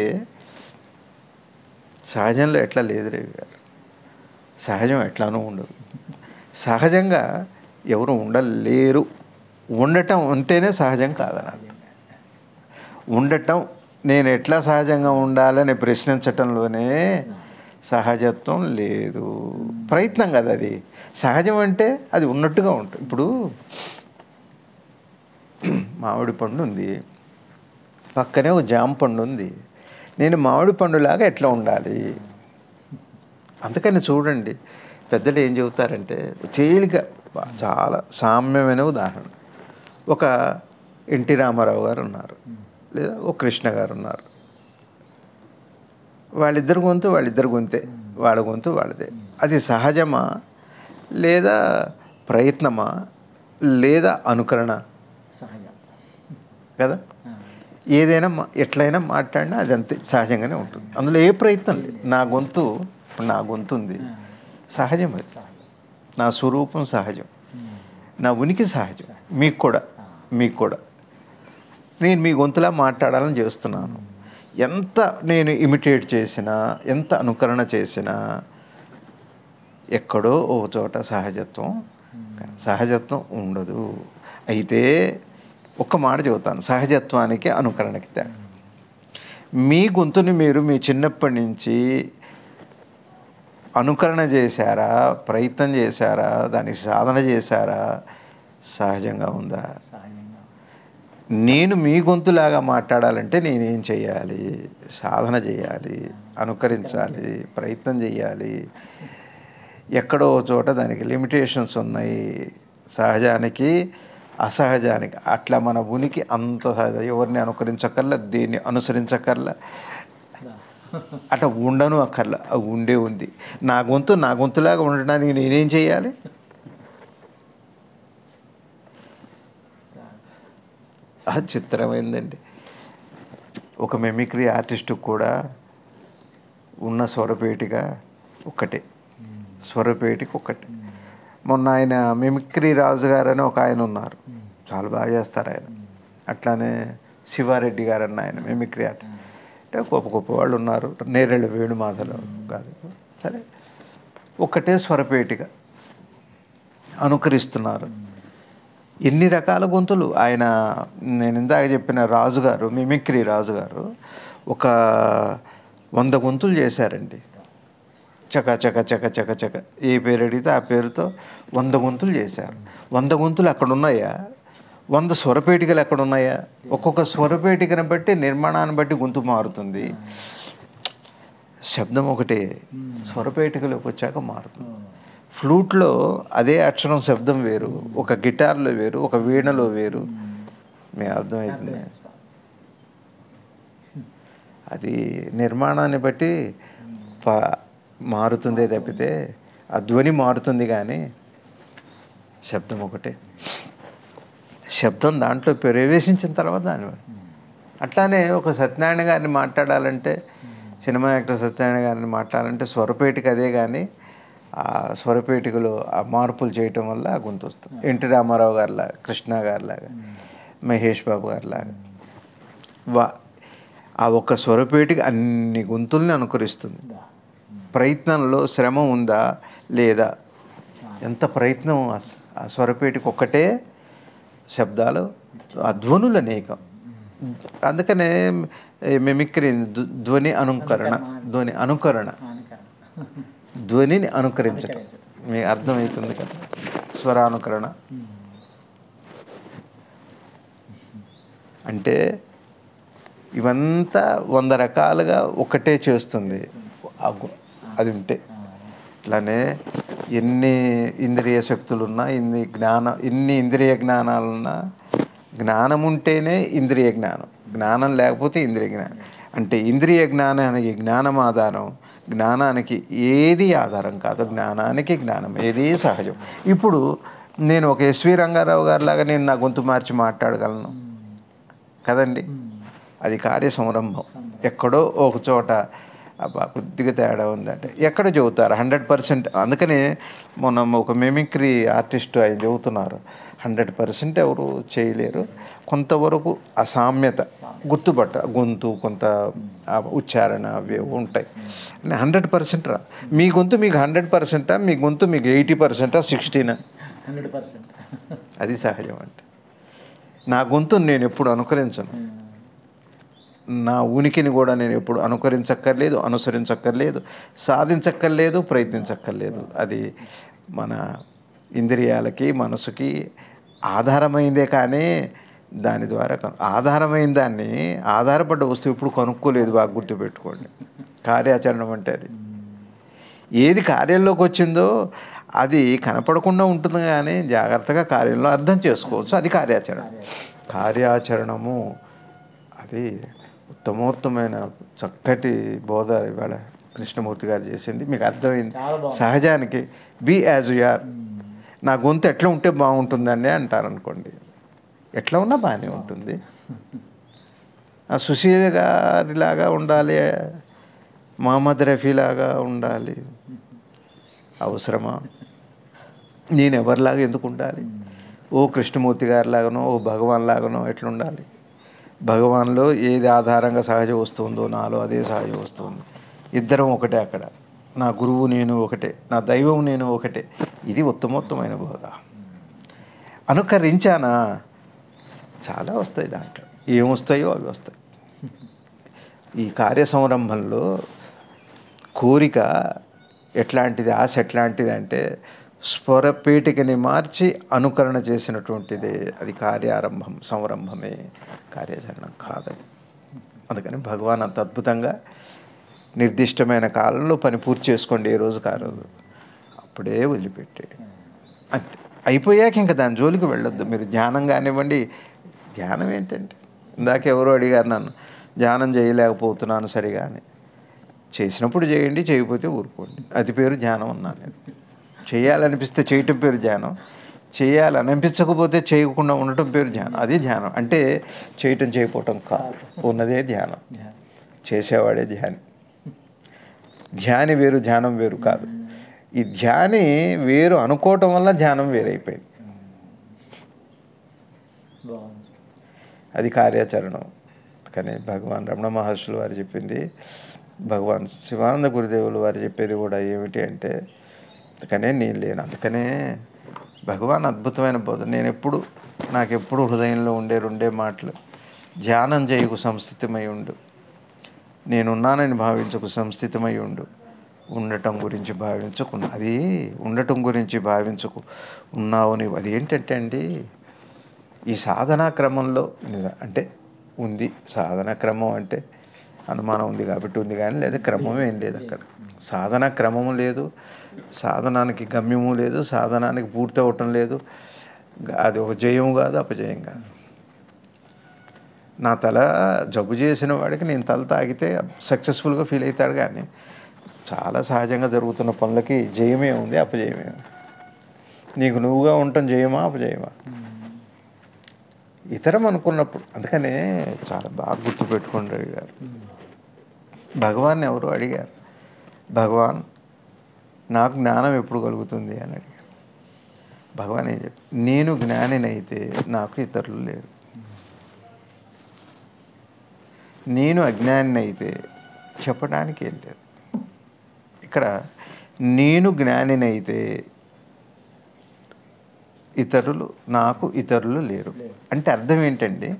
Speaker 2: సహజంలో ఎట్లా లేదు రేవి గారు సహజం ఎట్లానూ ఉండదు సహజంగా ఎవరు ఉండలేరు ఉండటం ఉంటేనే సహజం కాదనాలి ఉండటం నేను ఎట్లా సహజంగా ఉండాలని ప్రశ్నించటంలోనే సహజత్వం లేదు ప్రయత్నం కదా అది సహజం అంటే అది ఉన్నట్టుగా ఉంటుంది ఇప్పుడు మామిడి పండు ఉంది పక్కనే ఒక జామ పండు ఉంది నేను మామిడి పండులాగా ఎట్లా ఉండాలి అందుకని చూడండి పెద్దలు ఏం చెబుతారంటే తేలిక చాలా సామ్యమైన ఉదాహరణ ఒక ఎన్టీ రామారావు గారు ఉన్నారు లేదా ఒక కృష్ణ గారు ఉన్నారు వాళ్ళిద్దరు గొంతు వాళ్ళిద్దరు గొంతే వాళ్ళ గొంతు వాళ్ళదే అది సహజమా లేదా ప్రయత్నమా లేదా అనుకరణ
Speaker 1: సహజం
Speaker 2: కదా ఏదైనా మా- ఎట్లయినా మాట్లాడినా అది అంతే సహజంగానే ఉంటుంది అందులో ఏ ప్రయత్నం లేదు నా గొంతు ఇప్పుడు నా గొంతు ఉంది సహజం అది నా స్వరూపం సహజం నా ఉనికి సహజం మీకు కూడా మీకు కూడా నేను మీ గొంతులా మాట్లాడాలని చేస్తున్నాను ఎంత నేను ఇమిటేట్ చేసినా ఎంత అనుకరణ చేసినా ఎక్కడో ఓ చోట సహజత్వం సహజత్వం ఉండదు అయితే ఒక్క మాట చెబుతాను సహజత్వానికి అనుకరణకి తేడా మీ గొంతుని మీరు మీ చిన్నప్పటి నుంచి అనుకరణ చేశారా ప్రయత్నం చేశారా దానికి సాధన చేశారా సహజంగా ఉందా
Speaker 1: సహజంగా
Speaker 2: నేను మీ గొంతులాగా మాట్లాడాలంటే నేనేం చేయాలి సాధన చేయాలి అనుకరించాలి ప్రయత్నం చేయాలి ఎక్కడో ఓ చోట దానికి లిమిటేషన్స్ ఉన్నాయి సహజానికి అసహజానికి అట్లా మన ఉనికి అంత సహజ ఎవరిని అనుకరించక్కర్లా దేన్ని అనుసరించక్కర్లా అట్లా ఉండను అక్కర్లా అది ఉండే ఉంది నా గొంతు నా గొంతులాగా ఉండడానికి నేనేం చేయాలి ఆ చిత్రమైందండి ఒక మెమిక్రీ ఆర్టిస్టు కూడా ఉన్న స్వరపేటిగా ఒక్కటే స్వరపేటికి ఒక్కటే మొన్న ఆయన మిమిక్రీ రాజు గారు అని ఒక ఆయన ఉన్నారు చాలా బాగా చేస్తారు ఆయన అట్లానే శివారెడ్డి గారు అన్న ఆయన మిమిక్రీ ఆర్ట్ అంటే గొప్ప గొప్ప వాళ్ళు ఉన్నారు నేరేళ్ళ వేణుమాధలో కాదు సరే ఒక్కటే స్వరపేటిగా అనుకరిస్తున్నారు ఎన్ని రకాల గొంతులు ఆయన నేను ఇందాక చెప్పిన రాజుగారు మిమిక్రీ రాజుగారు ఒక వంద గొంతులు చేశారండి చక చక చక చక చక ఏ పేరు అడిగితే ఆ పేరుతో వంద గొంతులు చేశారు వంద గొంతులు అక్కడ ఉన్నాయా వంద స్వరపేటికలు ఎక్కడ ఉన్నాయా ఒక్కొక్క స్వరపేటికను బట్టి నిర్మాణాన్ని బట్టి గొంతు మారుతుంది శబ్దం ఒకటే స్వరపేటికలోకి వచ్చాక మారుతుంది ఫ్లూట్లో అదే అక్షరం శబ్దం వేరు ఒక గిటార్లో వేరు ఒక వీణలో వేరు మీ అర్థమవుతుంది అది నిర్మాణాన్ని బట్టి ప మారుతుందే తప్పితే ఆ ధ్వని మారుతుంది కానీ శబ్దం ఒకటే శబ్దం దాంట్లో ప్రవేశించిన తర్వాత దాని అట్లానే ఒక సత్యనారాయణ గారిని మాట్లాడాలంటే సినిమా యాక్టర్ సత్యనారాయణ గారిని మాట్లాడాలంటే స్వరపేటిక అదే కానీ ఆ స్వరపేటికలో ఆ మార్పులు చేయటం వల్ల ఆ గొంతు వస్తుంది ఎన్టీ రామారావు గారిలాగా కృష్ణ గారిలాగా మహేష్ బాబు గారిలాగా వా ఆ ఒక్క స్వరపేటిక అన్ని గొంతుల్ని అనుకరిస్తుంది ప్రయత్నంలో శ్రమ ఉందా లేదా ఎంత ప్రయత్నం ఆ స- ఆ స్వరపేటికి ఒక్కటే శబ్దాలు ఆ ధ్వనులు అనేకం అందుకనే ఈ మిమిక్రీ ధ్వ- ధ్వని అనుకరణ ధ్వని అనుకరణ ధ్వనిని అనుకరించడం మీకు అర్థమవుతుంది కదా స్వరానుకరణ అంటే ఇవంతా వంద రకాలుగా ఒకటే చేస్తుంది ఆ గు- అది ఉంటే ఇట్లానే ఎన్ని ఇంద్రియ శక్తులున్నా ఇన్ని జ్ఞాన ఇన్ని ఇంద్రియ జ్ఞానాలున్నా జ్ఞానం ఉంటేనే ఇంద్రియ జ్ఞానం జ్ఞానం లేకపోతే ఇంద్రియ జ్ఞానం అంటే ఇంద్రియ జ్ఞానానికి జ్ఞానం ఆధారం జ్ఞానానికి ఏది ఆధారం కాదు జ్ఞానానికి జ్ఞానం ఏది సహజం ఇప్పుడు నేను ఒక ఎస్వి రంగారావు గారిలాగా నేను నా గొంతు మార్చి మాట్లాడగలను కదండి అది కార్య సంరంభం ఎక్కడో ఒక చోట అబ్బా కొద్దిగా తేడా ఉందంటే ఎక్కడ చెబుతారు హండ్రెడ్ పర్సెంట్ అందుకనే మనం ఒక మిమిక్రీ ఆర్టిస్ట్ ఆయన చెబుతున్నారు హండ్రెడ్ పర్సెంట్ ఎవరు చేయలేరు కొంతవరకు అసామ్యత గుర్తుపట్ట గొంతు కొంత ఆ ఉచ్చారణ అవి ఇవి ఉంటాయి హండ్రెడ్ పర్సెంట్ రా మీ గొంతు మీకు హండ్రెడ్ పర్సెంటా మీ గొంతు మీకు ఎయిటీ పర్సెంటా సిక్స్టీనా
Speaker 1: హండ్రెడ్ పర్సెంట్
Speaker 2: అది సహజం అంటే నా గొంతును నేను ఎప్పుడు అనుకరించను నా ఉనికిని కూడా నేను ఎప్పుడు అనుకరించక్కర్లేదు అనుసరించక్కర్లేదు సాధించక్కర్లేదు ప్రయత్నించక్కర్లేదు అది మన ఇంద్రియాలకి మనసుకి ఆధారమైందే కానీ దాని ద్వారా కను- ఆధారమైన దాన్ని ఆధారపడ్డ వస్తువు ఇప్పుడు కనుక్కోలేదు బాగా గుర్తుపెట్టుకోండి కార్యాచరణం అంటే అది ఏది కార్యంలోకి వచ్చిందో అది కనపడకుండా ఉంటుంది కానీ జాగ్రత్తగా కార్యంలో అర్థం చేసుకోవచ్చు అది కార్యాచరణ కార్యాచరణము అది ఉత్తమోత్తమైన చక్కటి బోధ ఇవాళ కృష్ణమూర్తి గారు చేసింది మీకు అర్థమైంది సహజానికి బీ యాజ్ యు ఆర్ నా గొంతు ఎట్లా ఉంటే బాగుంటుందని అంటారు అనుకోండి ఎట్లా ఉన్నా బాగానే ఉంటుంది ఆ సుశీల గారిలాగా ఉండాలి మహమ్మద్ రఫీలాగా ఉండాలి అవసరమా నేను ఎవరిలాగా ఎందుకు ఉండాలి ఓ కృష్ణమూర్తి గారిలాగానో ఓ భగవాన్ లాగానో ఎట్లా ఉండాలి భగవాన్లో ఏది ఆధారంగా సహజ వస్తుందో నాలో అదే సహజ వస్తుంది ఇద్దరం ఒకటే అక్కడ నా గురువు నేను ఒకటే నా దైవం నేను ఒకటే ఇది ఉత్తమోత్తమైన బోధ అనుకరించానా చాలా వస్తాయి దాంట్లో ఏమొస్తాయో అవి వస్తాయి ఈ కార్య సంరంభంలో కోరిక ఎట్లాంటిది ఆశ ఎట్లాంటిది అంటే స్వరపేటికని మార్చి అనుకరణ చేసినటువంటిది అది కార్యారంభం సంరంభమే కార్యాచరణం కాదది అందుకని భగవాన్ అంత అద్భుతంగా నిర్దిష్టమైన కాలంలో పని పూర్తి చేసుకోండి ఏ రోజు ఆ రోజు అప్పుడే వదిలిపెట్టే అంతే అయిపోయాక ఇంకా దాని జోలికి వెళ్ళొద్దు మీరు ధ్యానం కానివ్వండి ధ్యానం ఏంటంటే ఇందాక ఎవరో అడిగారు నన్ను ధ్యానం చేయలేకపోతున్నాను సరిగా అని చేసినప్పుడు చేయండి చేయకపోతే ఊరుకోండి అది పేరు ధ్యానం అన్నాను నేను చేయాలనిపిస్తే చేయటం పేరు ధ్యానం చేయాలనిపించకపోతే చేయకుండా ఉండటం పేరు ధ్యానం అది ధ్యానం అంటే చేయటం చేయకపోవటం కాదు ఉన్నదే ధ్యానం చేసేవాడే ధ్యాని ధ్యాని వేరు ధ్యానం వేరు కాదు ఈ ధ్యాని వేరు అనుకోవటం వల్ల ధ్యానం వేరైపోయింది
Speaker 1: బాగుంది
Speaker 2: అది కార్యాచరణం కానీ భగవాన్ రమణ మహర్షులు వారు చెప్పింది భగవాన్ శివానంద గురుదేవులు వారు చెప్పేది కూడా ఏమిటి అంటే అందుకనే నేను లేను అందుకనే భగవాన్ అద్భుతమైన బోధ నేను ఎప్పుడు నాకు ఎప్పుడు హృదయంలో ఉండే రెండే మాటలు ధ్యానం చేయకు సంస్థితమై ఉండు నేనున్నానని భావించకు సంస్థితమై ఉండు ఉండటం గురించి భావించకు అది ఉండటం గురించి భావించకు ఉన్నావు నీవు అది ఏంటంటే అండి ఈ సాధనా క్రమంలో నిజ- అంటే ఉంది సాధన క్రమం అంటే అనుమానం ఉంది కాబట్టి ఉంది కానీ లేదా క్రమం ఏం లేదు అక్కడ సాధన క్రమము లేదు సాధనానికి గమ్యము లేదు సాధనానికి పూర్తి అవటం లేదు అది ఒక జయము కాదు అపజయం కాదు నా తల జబ్బు చేసిన వాడికి నేను తల తాగితే సక్సెస్ఫుల్గా ఫీల్ అవుతాడు కానీ చాలా సహజంగా జరుగుతున్న పనులకి జయమే ఉంది అపజయమే ఉంది నీకు నువ్వుగా ఉండటం జయమా అపజయమా ఇతరం అనుకున్నప్పుడు అందుకనే చాలా బాగా గుర్తుపెట్టుకోండి రవి గారు భగవాన్ ఎవరు అడిగారు భగవాన్ నాకు జ్ఞానం ఎప్పుడు కలుగుతుంది అని అడిగారు భగవాన్ ఏం చెప్పి నేను జ్ఞానినైతే నాకు ఇతరులు లేరు నేను అజ్ఞాని అయితే చెప్పడానికి ఏం లేదు ఇక్కడ నేను జ్ఞానినైతే ఇతరులు నాకు ఇతరులు లేరు అంటే అర్థం ఏంటండి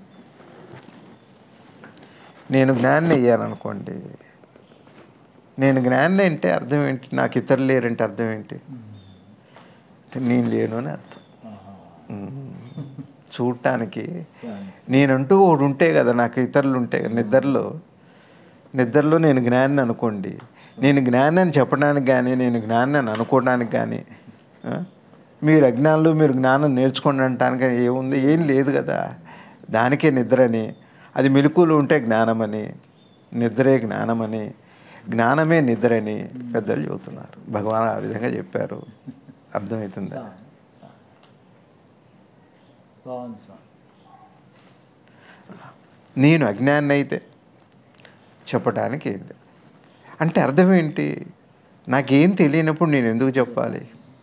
Speaker 2: నేను జ్ఞాని అయ్యాననుకోండి నేను జ్ఞాని అంటే అర్థం ఏంటి నాకు ఇతరులు లేరంటే అర్థం ఏంటి అంటే నేను లేను అని అర్థం ఉమ్. చూడటానికి నేనంటూ ఒకడు ఉంటే కదా నాకు ఇతరులు ఉంటే కదా నిద్రలో నిద్రలో నేను జ్ఞాని అనుకోండి నేను జ్ఞాని అని చెప్పడానికి కానీ నేను జ్ఞాని అని అనుకోవడానికి కానీ ఆ? మీరు అజ్ఞానులు మీరు జ్ఞానం నేర్చుకోండి అనటానికి ఏముంది ఏం లేదు కదా దానికే నిద్రని అది మెలకువలు ఉంటే జ్ఞానమని నిద్రే జ్ఞానమని జ్ఞానమే నిద్రని పెద్దలు చెబుతున్నారు భగవాన్ ఆ విధంగా చెప్పారు అర్థమవుతుందా
Speaker 1: బాగుంది స్వామి
Speaker 2: నేను అజ్ఞాని అయితే చెప్పడానికి ఏం లేదు అంటే అర్థం ఏంటి నాకేం తెలియనప్పుడు నేను ఎందుకు చెప్పాలి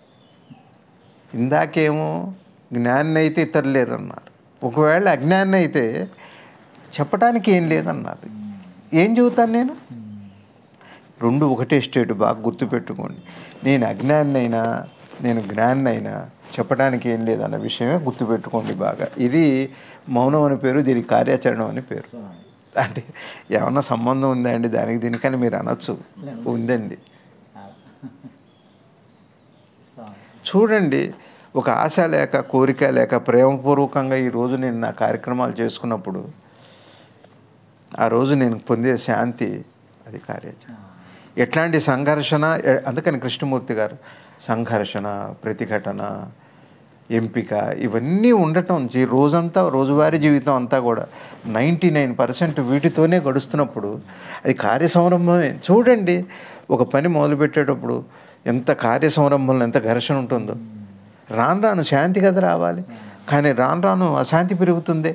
Speaker 2: ఇందాకేమో జ్ఞాని అయితే ఇతరులు లేరు అన్నారు ఒకవేళ అజ్ఞాని అయితే చెప్పడానికి ఏం లేదన్నారు ఏం చెబుతాను నేను రెండు ఒకటే స్టేట్ బాగా గుర్తుపెట్టుకోండి నేను అజ్ఞాని అయినా నేను జ్ఞాని అయినా చెప్పడానికి ఏం లేదన్న విషయమే గుర్తుపెట్టుకోండి బాగా ఇది మౌనం అని పేరు దీనికి కార్యాచరణం అని పేరు
Speaker 1: స్వామి
Speaker 2: అంటే ఏమన్నా సంబంధం ఉందా అండి దానికి దీనికని మీరు అనొచ్చు ఉందండి
Speaker 1: స్వామి
Speaker 2: చూడండి ఒక ఆశ లేక కోరిక లేక ప్రేమపూర్వకంగా ఈరోజు నేను నా కార్యక్రమాలు చేసుకున్నప్పుడు ఆ రోజు నేను పొందే శాంతి అది కార్యాచరణ ఎట్లాంటి సంఘర్షణ ఎ- అందుకని కృష్ణమూర్తి గారు సంఘర్షణ ప్రతిఘటన ఎంపిక ఇవన్నీ ఉండటం జీ రోజంతా రోజువారీ జీవితం అంతా కూడా నైంటీ నైన్ పర్సెంట్ వీటితోనే గడుస్తున్నప్పుడు అది కార్యసంరంభమే చూడండి ఒక పని మొదలుపెట్టేటప్పుడు ఎంత కార్యసంరంభంలో ఎంత ఘర్షణ ఉంటుందో రాను రాను శాంతి కదా రావాలి కానీ రాను రాను అశాంతి పెరుగుతుంది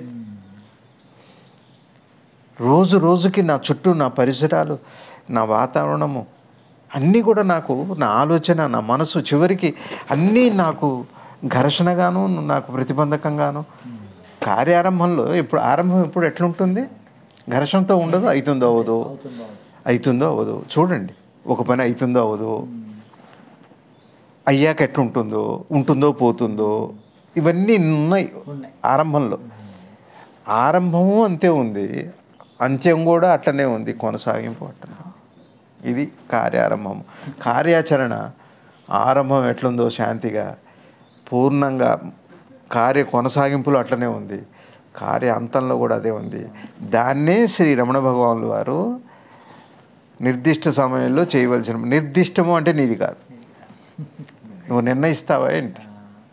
Speaker 2: రోజు రోజుకి నా చుట్టూ నా పరిసరాలు నా వాతావరణము అన్నీ కూడా నాకు నా ఆలోచన నా మనసు చివరికి అన్నీ నాకు ఘర్షణగాను నాకు ప్రతిబంధకంగాను కార్యారంభంలో ఇప్పుడు ఆరంభం ఇప్పుడు ఎట్లుంటుంది ఘర్షణతో ఉండదు అవుతుందో అవ్వదు
Speaker 1: అవుతుందో
Speaker 2: అవుతుందో అవ్వదు చూడండి ఒక పని అవుతుందో అవ్వదు అయ్యాక ఎట్లుంటుందో ఉంటుందో పోతుందో ఇవన్నీ ఉన్నాయి
Speaker 1: ఉన్నాయి.
Speaker 2: ఆరంభంలో ఆరంభము అంతే ఉంది అంత్యం కూడా అట్టనే ఉంది కొనసాగింపు అట్టనే ఇది కార్యారంభం కార్యాచరణ ఆరంభం ఎట్లుందో శాంతిగా పూర్ణంగా కార్య కొనసాగింపులు అట్లనే ఉంది కార్య అంతంలో కూడా అదే ఉంది దాన్నే శ్రీ రమణ భగవానులు వారు నిర్దిష్ట సమయంలో చేయవలసిన నిర్దిష్టము అంటే నీది కాదు నువ్వు నిర్ణయిస్తావా ఏంటి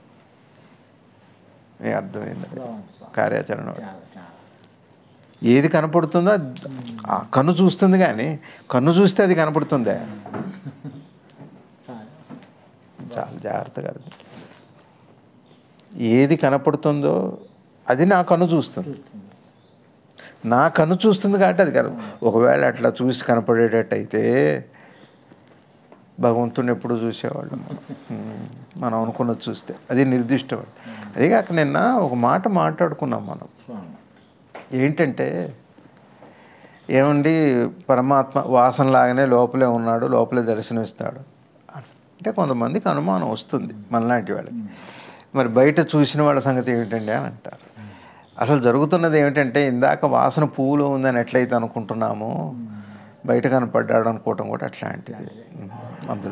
Speaker 2: ఏ అర్థమైంది
Speaker 1: బాగుంది స్వామి
Speaker 2: కార్యాచరణ
Speaker 1: చాలా చాలా
Speaker 2: ఏది కనపడుతుందో అది ఆ కన్ను చూస్తుంది కానీ కన్ను చూస్తే అది కనపడుతుందా
Speaker 1: చాలా
Speaker 2: చాలా జాగ్రత్తగా అర్థం. ఏది కనపడుతుందో అది నా కన్ను చూస్తుంది
Speaker 1: చూస్తుంది
Speaker 2: నా కన్ను చూస్తుంది కాబట్టి అది కాదు ఒకవేళ అట్లా చూసి కనపడేటట్టయితే భగవంతుని ఎప్పుడు చూసేవాళ్ళం మనం ఉమ్, మనం అనుకున్నది చూస్తే అది నిర్దిష్టం అదే కాక నిన్న ఒక మాట మాట్లాడుకున్నాం మనం
Speaker 1: స్వామి
Speaker 2: ఏంటంటే ఏమండి పరమాత్మ వాసనలాగానే లోపలే ఉన్నాడు లోపలే దర్శనమిస్తాడు అంటే కొంతమందికి అనుమానం వస్తుంది మనలాంటి వాళ్ళకి మరి బయట చూసిన వాళ్ళ సంగతి ఏమిటండి అని అంటారు అసలు జరుగుతున్నది ఏమిటంటే ఇందాక వాసన పువ్వులో ఉందని ఎట్లయితే అనుకుంటున్నామో బయట కనపడ్డాడు అనుకోవటం కూడా అట్లాంటిది అందులో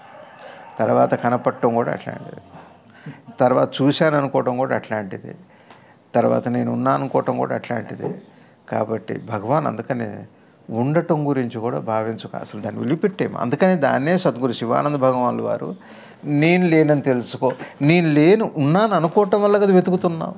Speaker 2: తర్వాత కనపడటం కూడా అట్లాంటిది తర్వాత చూశాను అనుకోవటం కూడా అట్లాంటిది తర్వాత నేను ఉన్నా అనుకోవటం కూడా అట్లాంటిదే కాబట్టి భగవాన్ అందుకనే ఉండటం గురించి కూడా భావించుక అసలు దాన్ని వదిలిపెట్టేము అందుకని దాన్నే సద్గురు శివానంద భగవాన్లు వారు నేను లేనని తెలుసుకో నేను లేను ఉన్నాను అనుకోవటం వల్ల కదా వెతుకుతున్నావు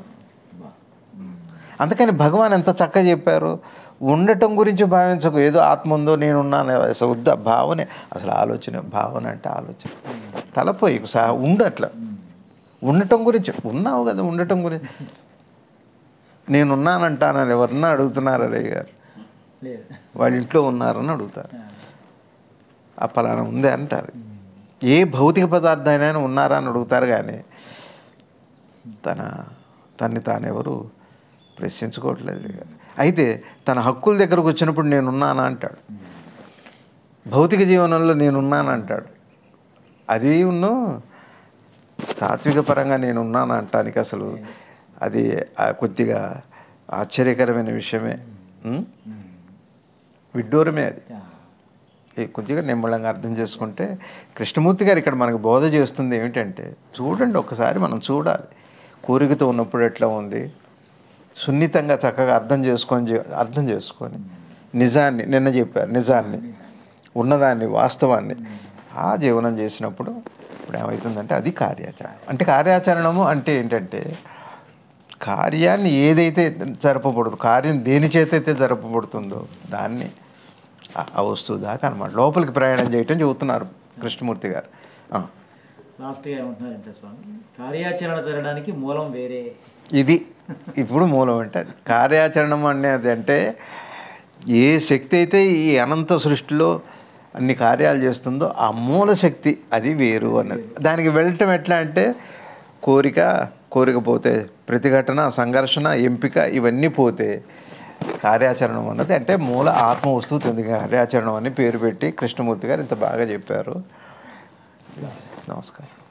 Speaker 2: అందుకని భగవాన్ ఎంత చక్కగా చెప్పారు ఉండటం గురించి భావించకు ఏదో ఆత్మ ఉందో నేనున్నాను అసలు వద్ద భావనే అసలు ఆలోచన భావన అంటే ఆలోచన తలపోయి సహా ఉండు అట్లా ఉండటం గురించి ఉన్నావు కదా ఉండటం గురించి నేనున్నానంటానని ఎవరన్నా అడుగుతున్నారు అరయ్య గారు
Speaker 1: లేదు
Speaker 2: వాళ్ళ ఇంట్లో ఉన్నారని అడుగుతారు ఆ ఫలానా ఉందే అంటారు ఏ భౌతిక పదార్థాలైనా ఉన్నారా అని అడుగుతారు కానీ తన తన్ని తానెవరు ప్రశ్నించుకోవట్లేదు ఇక. అయితే తన హక్కుల దగ్గరకు వచ్చినప్పుడు నేనున్నానా అంటాడు భౌతిక జీవనంలో నేనున్నాను అంటాడు అది ఉన్ను తాత్విక పరంగా నేనున్నాను అంటానికి అసలు అది ఆ కొద్దిగా ఆశ్చర్యకరమైన విషయమే ఉం? విడ్డూరమే అది ఈ కొద్దిగా నిమ్మళంగా అర్థం చేసుకుంటే కృష్ణమూర్తి గారు ఇక్కడ మనకు బోధ చేస్తుంది ఏమిటంటే చూడండి ఒకసారి మనం చూడాలి కోరికతో ఉన్నప్పుడు ఎట్లా ఉంది సున్నితంగా చక్కగా అర్థం చేసుకొని జీ- అర్థం చేసుకొని నిజాన్ని నిన్న చెప్పారు నిజాన్ని ఉన్నదాన్ని వాస్తవాన్ని ఆ జీవనం చేసినప్పుడు ఇప్పుడు ఏమవుతుందంటే అది కార్యాచరణ అంటే కార్యాచరణము అంటే ఏంటంటే కార్యాన్ని ఏదైతే జరపబడుతుందో కార్యం దేని చేతైతే జరపబడుతుందో దాన్ని ఆ- ఆ వస్తువు దాకా అనమాట లోపలికి ప్రయాణం చేయటం చెబుతున్నారు కృష్ణమూర్తి గారు ఆ.
Speaker 1: లాస్ట్గా ఏమంటున్నారంటే స్వామి కార్యాచరణ జరగడానికి మూలం వేరే
Speaker 2: ఇది ఇప్పుడు మూలం అంటే అది. కార్యాచరణం అనేది అంటే ఏ శక్తి అయితే ఈ అనంత సృష్టిలో అన్ని కార్యాలు చేస్తుందో ఆ మూల శక్తి అది వేరు అన్నది దానికి వెళ్ళటం ఎట్లా అంటే కోరిక కోరిక పోతే ప్రతిఘటన సంఘర్షణ ఎంపిక ఇవన్నీ పోతే కార్యాచరణం అన్నది అంటే మూల ఆత్మ వస్తువు తింది కార్యాచరణం అని పేరు పెట్టి కృష్ణమూర్తి గారు ఇంత బాగా చెప్పారు నమస్కారం